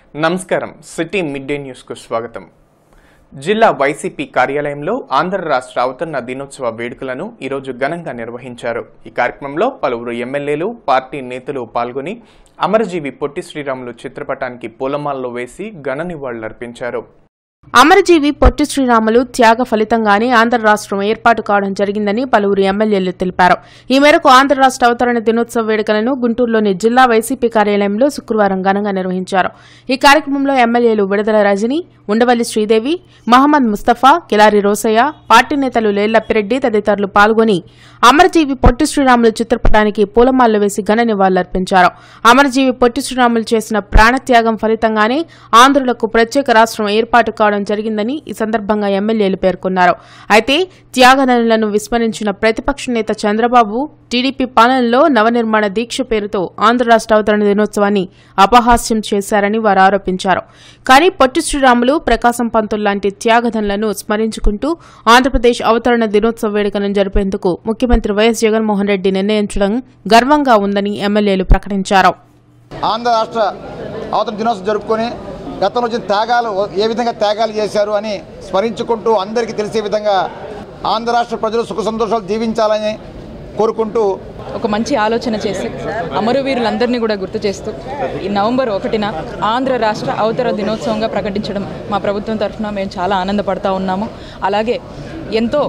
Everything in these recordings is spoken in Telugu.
నమస్కారం సిటీ మిడ్ డే న్యూస్కు స్వాగతం జిల్లా వైసీపీ కార్యాలయంలో ఆంధ్ర రాష్ట్ర అవతరణ దినోత్సవ వేడుకలను ఈరోజు ఘనంగా నిర్వహించారు ఈ కార్యక్రమంలో పలువురు ఎమ్మెల్యేలు పార్టీ నేతలు పాల్గొని అమరజీవి పొట్టి శ్రీరాములు చిత్రపటానికి పూలమాలలో వేసి ఘన నివాళులర్పించారు అమరజీవి పొట్టి శ్రీరాములు త్యాగ ఫలితంగానే ఆంధ్ర రాష్ట్రం ఏర్పాటు కావడం జరిగిందని పలువురు ఎమ్మెల్యేలు తెలిపారు ఈ మేరకు ఆంధ్ర రాష్ట్ర అవతరణ దినోత్సవ వేడుకలను గుంటూరులోని జిల్లా వైసీపీ కార్యాలయంలో శుక్రవారం ఘనంగా నిర్వహించారు ఈ కార్యక్రమంలో ఎమ్మెల్యేలు విడుదల రజని ఉండవల్లి శ్రీదేవి మహమ్మద్ ముస్తఫా కిలారి రోసయ్య పార్టీ నేతలు లేళ్లప్పిరెడ్డి తదితరులు పాల్గొని అమరజీవి పొట్టి శ్రీరాములు చిత్రపటానికి పూలమాలలు వేసి ఘన నివాళులర్పించారు అమరజీవి పొట్టి శ్రీరాములు చేసిన ప్రాణత్యాగం ఫలితంగానే ఆంధ్రులకు ప్రత్యేక రాష్ట్రం ఏర్పాటు కావడం జరిగిందని ఈ సందర్భంగా ఎమ్మెల్యేలు పేర్కొన్నారు అయితే త్యాగదనులను విస్మరించిన ప్రతిపక్ష నేత చంద్రబాబు టీడీపీ పాలనలో నవనిర్మాణ దీక్ష పేరుతో ఆంధ్ర రాష్ట్ర అవతరణ దినోత్సవాన్ని అపహాస్యం చేశారని వారు ఆరోపించారు కానీ పొట్టి శ్రీరాములు ప్రకాశం పంతులు లాంటి త్యాగదనులను స్మరించుకుంటూ ఆంధ్రప్రదేశ్ అవతరణ దినోత్సవ వేడుకలను జరిపేందుకు ముఖ్యమంత్రి వైఎస్ జగన్మోహన్ రెడ్డి నిర్ణయించడం గర్వంగా ఉందని ఎమ్మెల్యేలు ప్రకటించారు ఆంధ్ర రాష్ట్ర అవతరణ దినోత్సవం జరుపుకొని గతంలో వచ్చిన త్యాగాలు ఏ విధంగా త్యాగాలు చేశారు అని స్మరించుకుంటూ అందరికీ తెలిసే విధంగా ఆంధ్ర రాష్ట్ర ప్రజలు సుఖ సంతోషాలు జీవించాలని కోరుకుంటూ ఒక మంచి ఆలోచన చేసి అమరవీరులందరినీ కూడా గుర్తు చేస్తూ ఈ నవంబర్ ఒకటిన ఆంధ్ర రాష్ట్ర అవతర దినోత్సవంగా ప్రకటించడం మా ప్రభుత్వం తరఫున మేము చాలా ఆనందపడతా ఉన్నాము అలాగే ఎంతో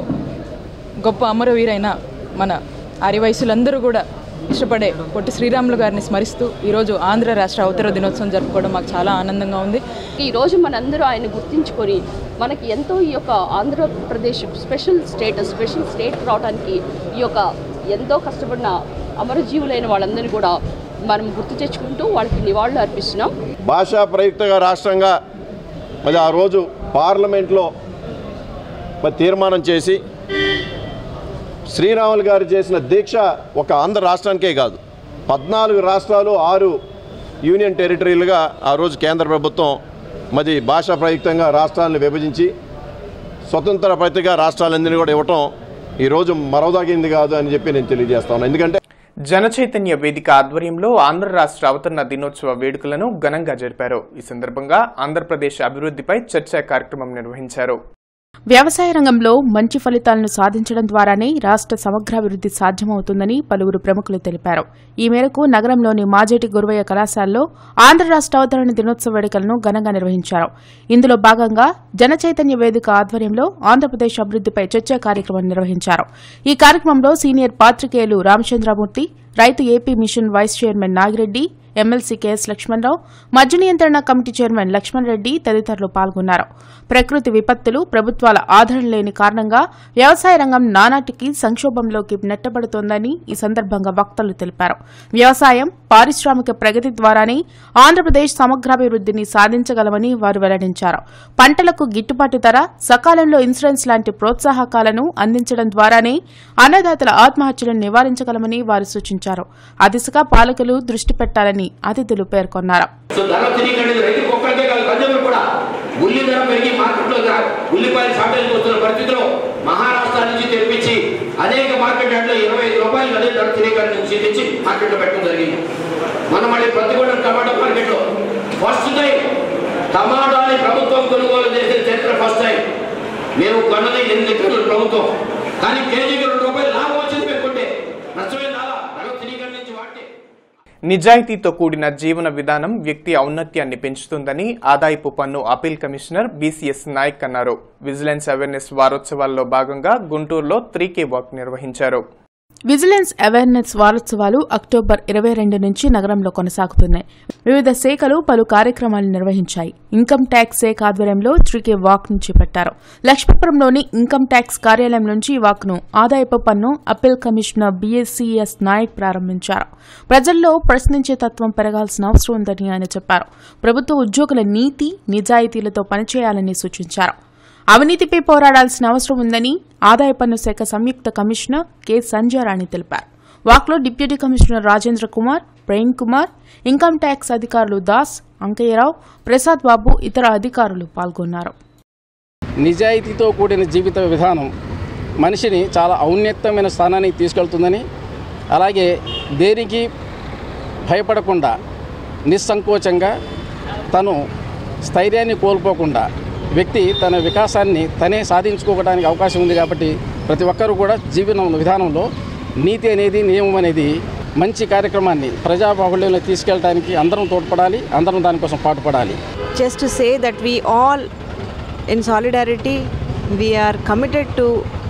గొప్ప అమరవీరైన మన ఆర్యవయసులందరూ కూడా ఇష్టపడే పొట్టి శ్రీరాములు గారిని స్మరిస్తూ ఈరోజు ఆంధ్ర రాష్ట్ర అవతర దినోత్సవం జరుపుకోవడం మాకు చాలా ఆనందంగా ఉంది ఈ రోజు మనందరూ ఆయన గుర్తించుకొని మనకి ఎంతో ఈ యొక్క Andhra Pradesh special status special state రావడానికి ఈ యొక్క ఎంతో కష్టపడిన అమరజీవులైన వాళ్ళందరినీ కూడా మనం గుర్తు తెచ్చుకుంటూ వాళ్ళకి నివాళులు అర్పిస్తున్నాం భాషా ప్రయుక్తగా రాష్ట్రంగా మరి ఆ రోజు పార్లమెంట్లో మరి తీర్మానం చేసి శ్రీరాములు గారు చేసిన దీక్ష ఒక ఆంధ్ర రాష్ట్రానికే కాదు పద్నాలుగు రాష్ట్రాలు ఆరు యూనియన్ టెరిటరీలుగా ఆ రోజు కేంద్ర ప్రభుత్వం మరి భాషా ప్రయుక్తంగా రాష్ట్రాలను విభజించి స్వతంత్ర ప్రతిగా రాష్ట్రాలందరినీ కూడా ఇవ్వటం ఈరోజు మరవదాగింది కాదు అని చెప్పి నేను తెలియజేస్తాను ఎందుకంటే జనచైతన్య వేదిక ఆధ్వర్యంలో ఆంధ్ర రాష్ట్ర అవతరణ దినోత్సవ వేడుకలను ఘనంగా జరిపారు ఈ సందర్భంగా ఆంధ్రప్రదేశ్ అభివృద్ధిపై చర్చా కార్యక్రమం నిర్వహించారు వ్యవసాయ రంగంలో మంచి ఫలితాలను సాధించడం ద్వారానే రాష్ట్ర సమగ్రాభివృద్ది సాధ్యమవుతుందని పలువురు ప్రముఖులు తెలిపారు ఈ మేరకు నగరంలోని మాజేటి గురువయ్య కళాశాలలో ఆంధ్ర రాష్ట్ర అవతరణ దినోత్సవ వేడుకలను ఘనంగా నిర్వహించారు ఇందులో భాగంగా జనచైతన్య వేదిక ఆధ్వర్యంలో ఆంధ్రప్రదేశ్ అభివృద్దిపై చర్చా కార్యక్రమం నిర్వహించారు ఈ కార్యక్రమంలో సీనియర్ పాత్రికేయులు రామచంద్రమూర్తి రైతు AP mission vice chairman Nagi Reddy MLC K S Lakshmana Rao మద్య నియంత్రణ కమిటీ చైర్మన్ లక్ష్మణ్ రెడ్డి తదితరులు పాల్గొన్నారు ప్రకృతి విపత్తులు ప్రభుత్వాల ఆదరణ లేని కారణంగా వ్యవసాయ రంగం నానాటికి సంక్షోభంలోకి నెట్టబడుతోందని ఈ సందర్భంగా వక్తలు తెలిపారు వ్యవసాయం పారిశ్రామిక ప్రగతి ద్వారానే ఆంధ్రప్రదేశ్ సమగ్రాభివృద్దిని సాధించగలమని వారు వెల్లడించారు పంటలకు గిట్టుబాటు ధర సకాలంలో ఇన్సూరెన్స్ లాంటి ప్రోత్సాహకాలను అందించడం ద్వారానే అన్నదాతల ఆత్మహత్యలను నివారించగలమని వారు సూచించారు ఆ దిశగా పాలకులు దృష్టి పెట్టాలని అతిథులు పేర్కొన్నారు సో ధర తిరిగి రైతులకు ఒక్కరికే కాదు ప్రజలు కూడా ఉల్లి ధర పెరిగి మార్కెట్లో ధర- ఉల్లిపాయలు షార్టేజ్ వస్తున్న పరిస్థితిలో మహారాష్ట్ర నుంచి తెప్పించి అనేక మార్కెట్ యార్డ్లో ఇరవై ఐదు రూపాయలు అదే ధర తిరిగి నుంచి తెచ్చి మార్కెట్లో పెట్టడం జరిగింది మనం మళ్ళీ ప్రతిగూడెం టమాటా మార్కెట్లో ఫస్ట్ టైం టమాటాని ప్రభుత్వం కొనుగోలు చేసిన చరిత్ర ఫస్ట్ టైం మేము కొన్నది ఎనిమిది టన్నుల ప్రభుత్వం కానీ కేజీకి రెండు రూపాయలు లాభం వచ్చింది పెట్టుకుంటే నష్టమే రాలా ధర తిరిగి నుంచి వాడితే నిజాయితీతో కూడిన జీవన విధానం వ్యక్తి ఔన్నత్యాన్ని పెంచుతుందని ఆదాయపు పన్ను అపీల్ కమిషనర్ బీసీఎస్ నాయక్ అన్నారు విజిలెన్స్ అవేర్నెస్ వారోత్సవాల్లో భాగంగా గుంటూరులో త్రీ కే వాక్ నిర్వహించారు విజిలెన్స్ అవేర్నెస్ వారోత్సవాలు అక్టోబర్ ఇరవై రెండు నుంచి నగరంలో కొనసాగుతున్నాయి వివిధ శాఖలు పలు కార్యక్రమాలు నిర్వహించాయి ఇన్కమ్ ట్యాక్స్ శాఖ ఆధ్వర్యంలో త్రీకే వాక్ ను చేపట్టారు లక్ష్మీపురంలోని ఇన్కమ్ ట్యాక్స్ కార్యాలయం నుంచి ఈ వాక్ ను ఆదాయపు పన్ను అప్పీల్ కమిషనర్ బీఎస్సీఎస్ నాయక్ ప్రారంభించారు ప్రజల్లో ప్రశ్నించే తత్వం పెరగాల్సిన అవసరం ఉందని ఆయన చెప్పారు ప్రభుత్వ ఉద్యోగుల నీతి నిజాయితీలతో పనిచేయాలని సూచించారు అవినీతిపై పోరాడాల్సిన అవసరం ఉందని ఆదాయ పన్ను శాఖ సంయుక్త కమిషనర్ కె సంజయరాణి తెలిపారు వాక్లో deputy commissioner Rajendra Kumar Prem Kumar income tax అధికారులు దాస్ అంకయ్యరావు ప్రసాద్ బాబు ఇతర అధికారులు పాల్గొన్నారు నిజాయితీతో కూడిన జీవిత విధానం మనిషిని చాలా ఔన్నత్యమైన స్థానానికి తీసుకెళ్తుందని అలాగే దేనికి భయపడకుండా నిస్సంకోచంగా తను స్థైర్యాన్ని కోల్పోకుండా వ్యక్తి తన వికాసాన్ని తనే సాధించుకోవడానికి అవకాశం ఉంది కాబట్టి ప్రతి ఒక్కరూ కూడా జీవన విధానంలో నీతి అనేది నియమం అనేది మంచి కార్యక్రమాన్ని ప్రజాబాహుళ్యంలో తీసుకెళ్ళడానికి అందరం తోడ్పడాలి అందరం దానికోసం పాటుపడాలి just to say that we all in solidarity we are committed to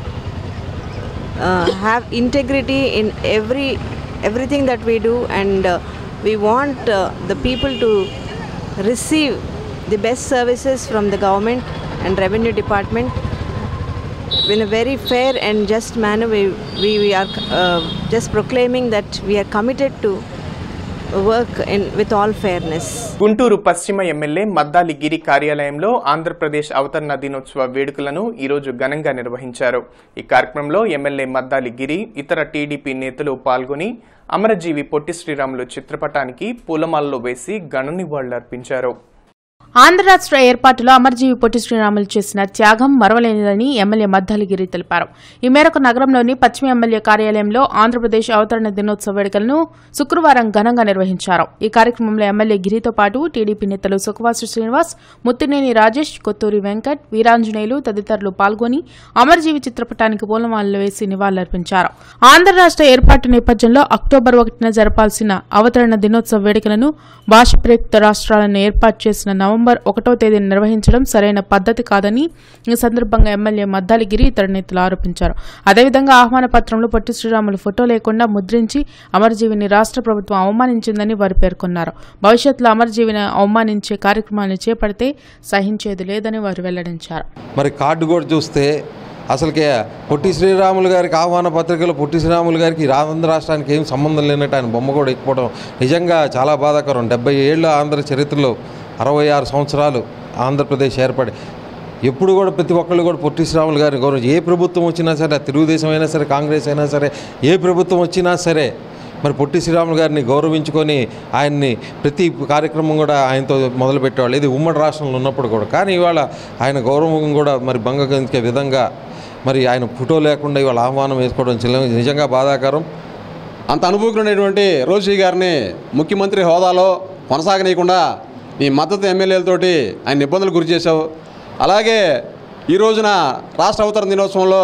uh, have integrity in every everything that we do and uh, we want uh, the people to receive the best services from the government and revenue department in a very fair and just manner we, we, we are uh, just proclaiming that we are committed to work in with all fairness Guntur పశ్చిమ ఎమ్మెల్యే మద్దాలి గిరి కార్యాలయంలో ఆంధ్రప్రదేశ్ అవతరణ దినోత్సవ వేడుకలను ఈరోజు ఘనంగా నిర్వహించారు ఈ కార్యక్రమంలో ఎమ్మెల్యే మద్దాలి గిరి ఇతర టీడీపీ నేతలు పాల్గొని అమరజీవి పొట్టి శ్రీరాములు చిత్రపటానికి పూలమాలలో వేసి ఘన నివాళులర్పించారు ఆంధ్ర రాష్ట్ర ఏర్పాటులో అమర్జీవి పొట్టి శ్రీరాములు చేసిన త్యాగం మరవలేనిదని ఎమ్మెల్యే మద్దాలిగిరి తెలిపారు ఈ మేరకు నగరంలోని పశ్చిమ ఎమ్మెల్యే కార్యాలయంలో ఆంధ్రప్రదేశ్ అవతరణ దినోత్సవ వేడుకలను శుక్రవారం ఘనంగా నిర్వహించారు ఈ కార్యక్రమంలో ఎమ్మెల్యే గిరితో పాటు టీడీపీ నేతలు సుఖవాసు శ్రీనివాస్ ముత్తినేని రాజేష్ కొత్తూరి వెంకట్ వీరాంజనేయులు తదితరులు పాల్గొని అమర్జీవి చిత్రపటానికి పూలమాలలు వేసి నివాళులర్పించారు ఆంధ్ర రాష్ట్ర ఏర్పాటు నేపథ్యంలో అక్టోబర్ ఒకటిన జరపాల్సిన అవతరణ దినోత్సవ వేడుకలను భాష ప్రయుక్త రాష్ట్రాలను ఏర్పాటు చేసిన నవంబర్ ఒకటో తేదీన నిర్వహించడం సరైన పద్ధతి కాదని ఈ సందర్భంగా ఎమ్మెల్యే మద్దాలిగిరి ఇతర నేతలు ఆరోపించారు అదేవిధంగా ఆహ్వాన పత్రంలో పొట్టి శ్రీరాములు ఫోటో లేకుండా ముద్రించి అమరజీవిని రాష్ట్ర ప్రభుత్వం అవమానించిందని వారు పేర్కొన్నారు భవిష్యత్తులో అమరజీవిని అవమానించే కార్యక్రమాలను చేపడితే సహించేది లేదని వారు వెల్లడించారు మరి కార్డు కూడా చూస్తే అసలుకే పొట్టి శ్రీరాములు గారికి ఆహ్వాన పత్రికలో పొట్టి శ్రీరాములు గారికి ఈ ఆంధ్ర రాష్ట్రానికి ఏం సంబంధం లేనట్టు ఆయన బొమ్మ కూడా ఎక్కిపోవడం నిజంగా చాలా బాధాకరం డెబ్బై ఏళ్ళ ఆంధ్ర చరిత్రలో అరవై ఆరు సంవత్సరాలు ఆంధ్రప్రదేశ్ ఏర్పడి ఎప్పుడు కూడా ప్రతి ఒక్కళ్ళు కూడా పొట్టి శ్రీరాములు గారిని గౌరవం ఏ ప్రభుత్వం వచ్చినా సరే తెలుగుదేశం అయినా సరే కాంగ్రెస్ అయినా సరే ఏ ప్రభుత్వం వచ్చినా సరే మరి పొట్టి శ్రీరాములు గారిని గౌరవించుకొని ఆయన్ని ప్రతి కార్యక్రమం కూడా ఆయనతో మొదలుపెట్టేవాళ్ళు ఇది ఉమ్మడి రాష్ట్రంలో ఉన్నప్పుడు కూడా కానీ ఇవాళ ఆయన గౌరవం కూడా మరి భంగగలిగే విధంగా మరి ఆయన ఫోటో లేకుండా ఇవాళ ఆహ్వానం వేసుకోవడం చిల్ల- నిజంగా బాధాకరం అంత అనుభవజ్ఞుడైనటువంటి రోషి గారిని ముఖ్యమంత్రి హోదాలో కొనసాగనీయకుండా నీ మద్దతు ఎమ్మెల్యేలతోటి ఆయన ఇబ్బందులు గురి చేశావు అలాగే ఈ రోజున రాష్ట్ర అవతరణ దినోత్సవంలో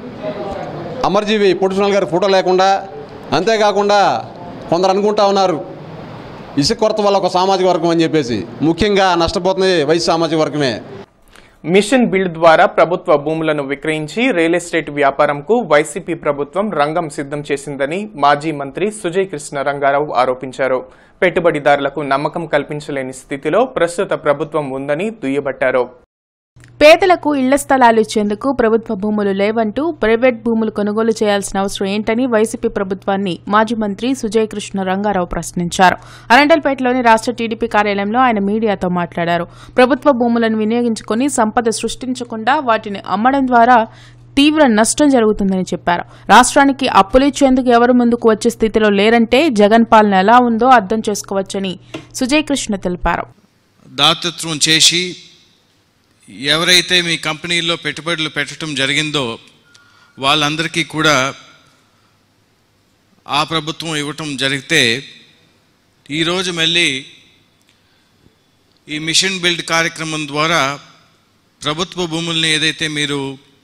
అమర్జీవి పొట్టుసునల్ గారి ఫోటో లేకుండా అంతేకాకుండా కొందరు అనుకుంటా ఉన్నారు ఇసుక కొరత వల్ల ఒక సామాజిక వర్గం అని చెప్పేసి ముఖ్యంగా నష్టపోతుంది వైశ్య సామాజిక వర్గమే మిషన్ బిల్డ్ ద్వారా ప్రభుత్వ భూములను విక్రయించి రియల్ ఎస్టేట్ వ్యాపారంకు వైసీపీ ప్రభుత్వం రంగం సిద్ధం చేసిందని మాజీ మంత్రి సుజయ్ కృష్ణ రంగారావు ఆరోపించారు పెట్టుబడిదారులకు నమ్మకం కల్పించలేని స్థితిలో ప్రస్తుత ప్రభుత్వం ఉందని దుయ్యబట్టారు పేదలకు ఇళ్ల స్థలాలు ఇచ్చేందుకు ప్రభుత్వ భూములు లేవంటూ ప్రైవేట్ భూములు కొనుగోలు చేయాల్సిన అవసరం ఏంటని వైసీపీ ప్రభుత్వాన్ని మాజీ మంత్రి సుజయ్ కృష్ణ రంగారావు ప్రశ్నించారు అరండల్పేటలోని రాష్ట్ర టీడీపీ కార్యాలయంలో ఆయన మీడియాతో మాట్లాడారు ప్రభుత్వ భూములను వినియోగించుకొని సంపద సృష్టించకుండా వాటిని అమ్మడం ద్వారా తీవ్ర నష్టం జరుగుతుందని చెప్పారు రాష్ట్రానికి అప్పులిచ్చేందుకు ఎవరు ముందుకు వచ్చే స్థితిలో లేరంటే జగన్ పాలన ఎలా ఉందో అర్థం చేసుకోవచ్చని సుజయ్ కృష్ణ తెలిపారు దాతృత్వం చేసి ఎవరైతే మీ కంపెనీల్లో పెట్టుబడులు పెట్టడం జరిగిందో వాళ్ళందరికీ కూడా ఆ ప్రభుత్వం ఇవ్వటం జరిగితే ఈరోజు మళ్ళీ ఈ మిషన్ బిల్డ్ కార్యక్రమం ద్వారా ప్రభుత్వ భూముల్ని ఏదైతే మీరు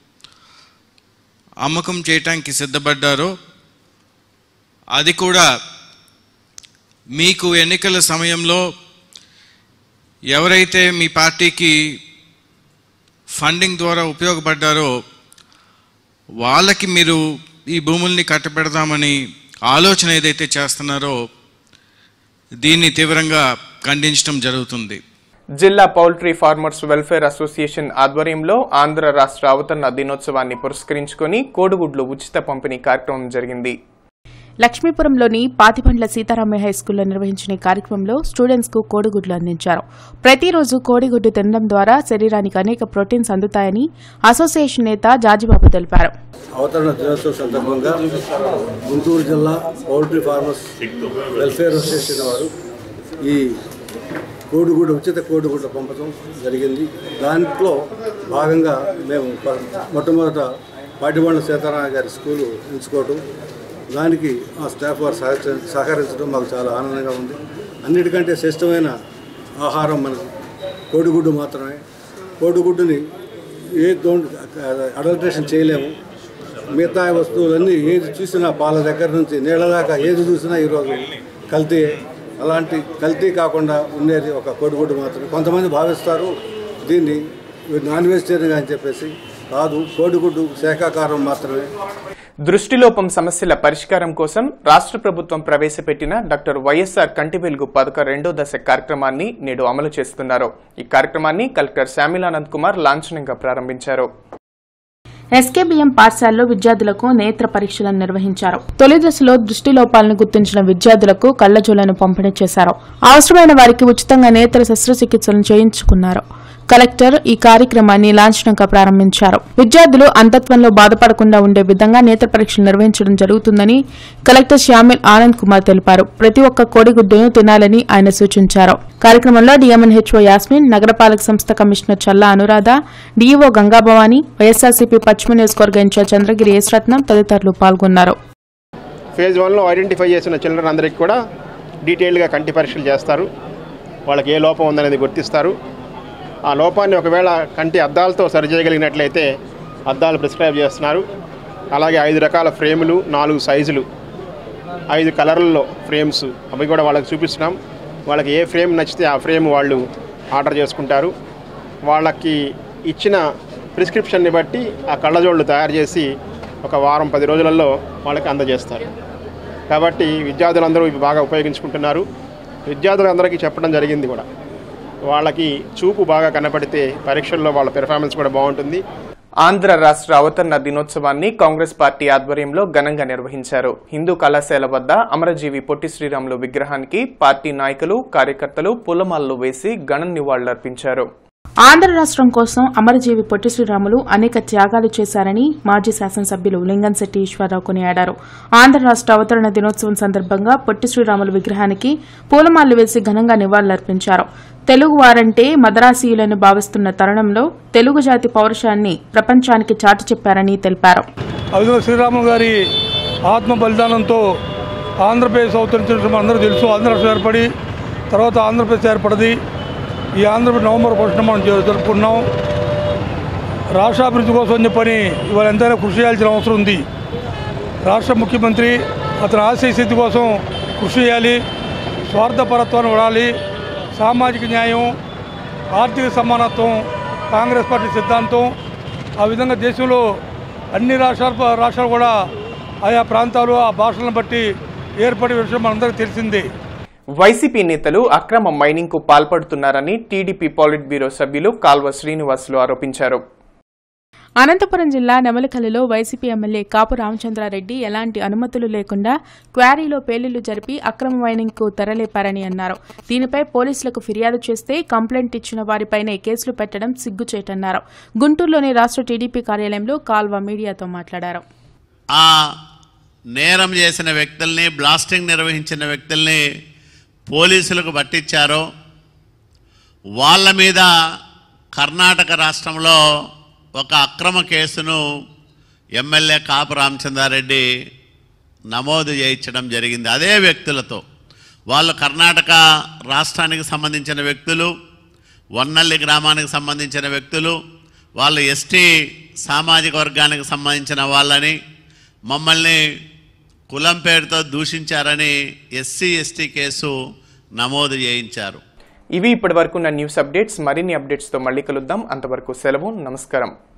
అమ్మకం చేయటానికి సిద్ధపడ్డారో అది కూడా మీకు ఎన్నికల సమయంలో ఎవరైతే మీ పార్టీకి ఫండింగ్ ద్వారా ఉపయోగపడ్డారో వాళ్ళకి మీరు ఈ భూముల్ని కట్టబెడదామని ఆలోచన ఏదైతే చేస్తున్నారో దీన్ని తీవ్రంగా ఖండించడం జరుగుతుంది జిల్లా పౌల్ట్రీ ఫార్మర్స్ వెల్ఫేర్ అసోసియేషన్ ఆధ్వర్యంలో ఆంధ్ర రాష్ట్ర అవతరణ దినోత్సవాన్ని పురస్కరించుకొని కోడిగుడ్లు ఉచిత పంపిణీ కార్యక్రమం జరిగింది లక్ష్మీపురంలోని పాతిబండ్ల సీతారామయ్య హైస్కూల్లో నిర్వహించిన ఈ కార్యక్రమంలో స్టూడెంట్స్ కు కోడిగుడ్లు అందించారు ప్రతిరోజు కోడిగుడ్డు తినడం ద్వారా శరీరానికి అనేక ప్రోటీన్స్ అందుతాయని అసోసియేషన్ నేత జాజిబాబు తెలిపారు అవతరణ దినోత్సవం సందర్భంగా గుంటూరు జిల్లా పౌల్ట్రీ ఫార్మర్స్ వెల్ఫేర్ అసోసియేషన్ వారు ఈ కోడిగుడ్డు ఉచిత కోడిగుడ్ల పంపడం జరిగింది దాంట్లో భాగంగా మేము ప- మొట్టమొదట పాటిబండ్ల సీతారామ గారి స్కూలు ఎంచుకోవటం దానికి మా స్టాఫ్ వారు సహకరి సహకరించడం మాకు చాలా ఆనందంగా ఉంది అన్నిటికంటే శ్రేష్టమైన ఆహారం మనకు కోడిగుడ్డు మాత్రమే కోడిగుడ్డుని ఏ దోండ్ అడల్ట్రేషన్ చేయలేము మిగతా వస్తువులన్నీ ఏది చూసినా పాల దగ్గర నుంచి నీళ్ళ దాకా ఏది చూసినా ఈరోజు కల్తీ అలాంటి కల్తీ కాకుండా ఉండేది ఒక కోడిగుడ్డు మాత్రమే కొంతమంది భావిస్తారు దీన్ని నాన్ వెజిటేరియన్ అని చెప్పేసి కాదు కోడిగుడ్డు శాఖాకారం మాత్రమే దృష్టిలోపం సమస్యల పరిష్కారం కోసం రాష్ట్ర ప్రభుత్వం ప్రవేశపెట్టిన డాక్టర్ వైఎస్ఆర్ కంటి వెలుగు పథక రెండో దశ కార్యక్రమాన్ని నేడు అమలు చేస్తున్నారు ఈ కార్యక్రమాన్ని కలెక్టర్ శామిలానంద్ కుమార్ లాంఛనంగా ప్రారంభించారు ఎస్కేబీఎం పాఠశాలలో విద్యార్థులకు నేత్ర పరీక్షలను నిర్వహించారు తొలి దశలో దృష్టి లోపాలను గుర్తించిన విద్యార్థులకు కళ్లజోలను పంపిణీ చేశారు అవసరమైన వారికి ఉచితంగా నేత్ర శస్త్రచికిత్సలను చేయించుకున్నారు కలెక్టర్ ఈ కార్యక్రమాన్ని లాంఛనంగా ప్రారంభించారు విద్యార్థులు అంధత్వంలో బాధపడకుండా ఉండే విధంగా నేత్ర పరీక్షలు నిర్వహించడం జరుగుతుందని కలెక్టర్ శ్యామిల్ ఆనంద్ కుమార్ తెలిపారు ప్రతి ఒక్క కోడిగుడ్డును తినాలని ఆయన సూచించారు కార్యక్రమంలో డిఎంఎన్హెచ్ఓ యాస్మిన్ నగరపాలక సంస్థ commissioner Challa Anuradha DEO Gangabhavani YSRCP పశ్చిమ నియోజకవర్గ ఇన్ఛార్జ్ చంద్రగిరి ఎస్ రత్నం తదితరులు పాల్గొన్నారు ఫేజ్ వన్లో ఐడెంటిఫై చేసిన చిల్డ్రన్ అందరికీ కూడా డీటెయిల్డ్గా కంటి పరీక్షలు చేస్తారు వాళ్ళకి ఏ లోపం ఉందనేది గుర్తిస్తారు ఆ లోపాన్ని ఒకవేళ కంటి అద్దాలతో సరిచేయగలిగినట్లయితే అద్దాలు ప్రిస్క్రైబ్ చేస్తున్నారు అలాగే ఐదు రకాల ఫ్రేములు నాలుగు సైజులు ఐదు కలర్లలో ఫ్రేమ్స్ అవి కూడా వాళ్ళకి చూపిస్తున్నాం వాళ్ళకి ఏ ఫ్రేమ్ నచ్చితే ఆ ఫ్రేమ్ వాళ్ళు ఆర్డర్ చేసుకుంటారు వాళ్ళకి ఇచ్చిన ప్రిస్క్రిప్షన్ని బట్టి ఆ కళ్ళజోళ్ళు తయారు చేసి ఒక వారం పది రోజులలో వాళ్ళకి అందజేస్తారు కాబట్టి విద్యార్థులందరూ ఇవి బాగా ఉపయోగించుకుంటున్నారు విద్యార్థులందరికీ చెప్పడం జరిగింది కూడా వాళ్ళకి చూపు బాగా కనపడితే పరీక్షల్లో వాళ్ళ పెర్ఫార్మెన్స్ కూడా బాగుంటుంది ఆంధ్ర రాష్ట్ర అవతరణ దినోత్సవాన్ని కాంగ్రెస్ పార్టీ ఆధ్వర్యంలో ఘనంగా నిర్వహించారు హిందూ కళాశాల వద్ద అమరజీవి పొట్టి శ్రీరాములు విగ్రహానికి పార్టీ నాయకులు కార్యకర్తలు పూలమాలలు వేసి ఘన నివాళులర్పించారు ఆంధ్ర రాష్ట్రం కోసం అమరజీవి పొట్టి శ్రీరాములు అనేక త్యాగాలు చేశారని మాజీ శాసనసభ్యులు లింగంశెట్టి ఈశ్వరరావు కొనియాడారు ఆంధ్ర రాష్ట్ర అవతరణ దినోత్సవం సందర్భంగా పొట్టి శ్రీరాములు విగ్రహానికి పూలమాలలు వేసి ఘనంగా నివాళులర్పించారు తెలుగు వారంటే మదరాసీయులను భావిస్తున్న తరుణంలో తెలుగు జాతి పౌరుషాన్ని ప్రపంచానికి చాటి చెప్పారని తెలిపారు ఆ విధంగా శ్రీరాములు గారి ఆత్మ బలిదానంతో ఆంధ్రప్రదేశ్ అవతరించిన అందరూ తెలుసు ఆంధ్ర రాష్ట్రం ఏర్పడి తర్వాత ఆంధ్రప్రదేశ్ ఏర్పడింది ఈ ఆంధ్రప్రదేశ్ నవంబర్ ఫస్ట్ మనం జరు- జరుపుకున్నాం రాష్ట్రాభివృద్ధి కోసం అని చెప్పని ఇవాళ ఎంతైనా కృషి చేయాల్సిన అవసరం ఉంది రాష్ట్ర ముఖ్యమంత్రి అతని ఆశయ సిద్ధి కోసం కృషి చేయాలి స్వార్థపరత్వాన్ని వాడాలి సామాజిక న్యాయం ఆర్థిక సమానత్వం కాంగ్రెస్ పార్టీ సిద్ధాంతం ఆ విధంగా దేశంలో అన్ని రాష్ట్రాలు రాష్ట్రాలు కూడా ఆయా ప్రాంతాలు ఆ భాషలను బట్టి ఏర్పడే విషయం మనందరికీ తెలిసిందే వైసీపీ నేతలు అక్రమ మైనింగ్ కు పాల్పడుతున్నారని టీడీపీ పాలిట్ బ్యూరో సభ్యులు కాల్వ శ్రీనివాసులు ఆరోపించారు అనంతపురం జిల్లా నెమలికల్లులో వైసీపీ ఎమ్మెల్యే కాపు రామచంద్రారెడ్డి ఎలాంటి అనుమతులు లేకుండా క్వారీలో పేలుళ్లు జరిపి అక్రమ మైనింగ్ కు తెరలేపారని అన్నారు దీనిపై పోలీసులకు ఫిర్యాదు చేస్తే కంప్లైంట్ ఇచ్చిన వారిపైనే కేసులు పెట్టడం సిగ్గుచేటన్నారు గుంటూరులోని రాష్ట్ర టీడీపీ కార్యాలయంలో కాల్వ మీడియాతో మాట్లాడారు ఆ నేరం చేసిన వ్యక్తుల్ని బ్లాస్టింగ్ నిర్వహించిన వ్యక్తుల్ని పోలీసులకు పట్టించారో వాళ్ళ మీద కర్ణాటక రాష్ట్రంలో ఒక అక్రమ కేసును ఎమ్మెల్యే కాపు రామచంద్రారెడ్డి నమోదు చేయించడం జరిగింది అదే వ్యక్తులతో వాళ్ళు కర్ణాటక రాష్ట్రానికి సంబంధించిన వ్యక్తులు వన్నల్లి గ్రామానికి సంబంధించిన వ్యక్తులు వాళ్ళు ఎస్టీ సామాజిక వర్గానికి సంబంధించిన వాళ్ళని మమ్మల్ని కులం పేరుతో దూషించారని ఎస్సీ ఎస్టీ కేసు నమోదు చేయించారు ఇవి ఇప్పటి వరకు న్యూస్ అప్డేట్స్ మరిన్ని అప్డేట్స్తో మళ్ళీ కలుద్దాం అంతవరకు సెలవు నమస్కారం